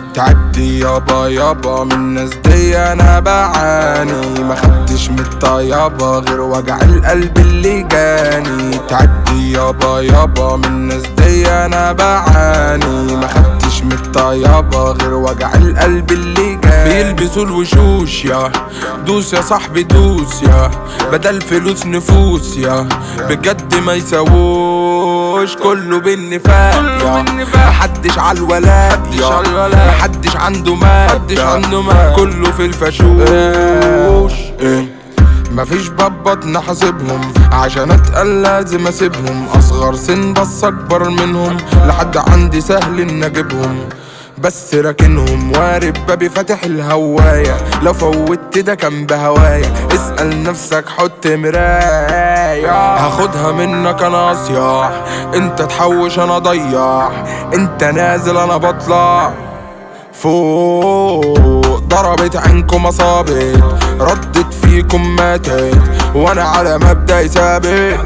تعبت يابا يابا من الناس دي انا بعاني ما خدتش من الطيابة غير وجع القلب اللي جاني تعبت يابا يابا من الناس دي انا بعاني ما خدتش من الطيابة غير وجع القلب اللي جاني بيلبسوا الوشوش يا دوس يا صاحبي دوس يا بدل فلوس نفوس يا بجد ما يساووش كله بالنفاق يا محدش على الولاد يا محدش عنده مات عنده مات كله في الفشوش إيه مفيش بابات نحاسبهم عشان اتقل لازم اسيبهم اصغر سن بس اكبر منهم لحد عندي سهل ان اجيبهم بس راكنهم وارب بابي فاتح الهواية لو فوتت ده كان بهوايا اسأل نفسك حط مراية هاخدها منك انا اصياح انت تحوش انا ضياح انت نازل انا بطلع فوق ضربت عينكم اصابت ردت فيكم ماتت وانا على مبدأ ثابت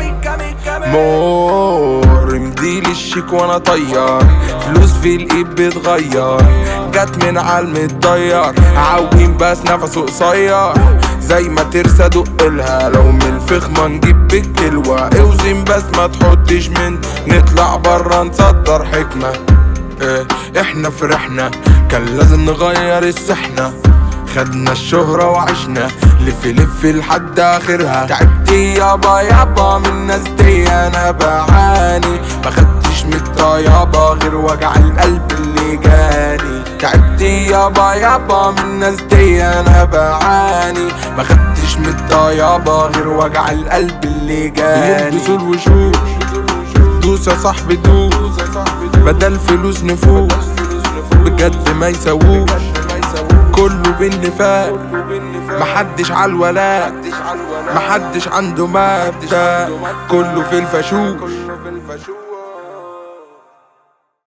مور مديل الشيك وانا طيار فلوس في الايد بتغير جت من علم الطيار عويم بس نفسه قصير زي ما ترسى دقلها لو من الفخمة نجيب بالكلوة اوزن بس ما تحطش من نطلع برا نصدر حكمة إيه احنا فرحنا كان لازم نغير السحنة خدنا الشهرة وعشنا لف لف لحد اخرها تعبت يابا يابا من الناس دي انا بعاني ما خدتش من الطيابة غير وجع القلب اللي جاني تعبت يابا يابا من الناس دي انا بعاني ما خدتش من الطيابة غير وجع القلب اللي جاني يلبسوا الوشوش دوس يا صاحبي دوس بدل فلوس نفوس بجد ما يساووش كله بالنفاق محدش على الولاء محدش عنده مبدأ كله في الفشوش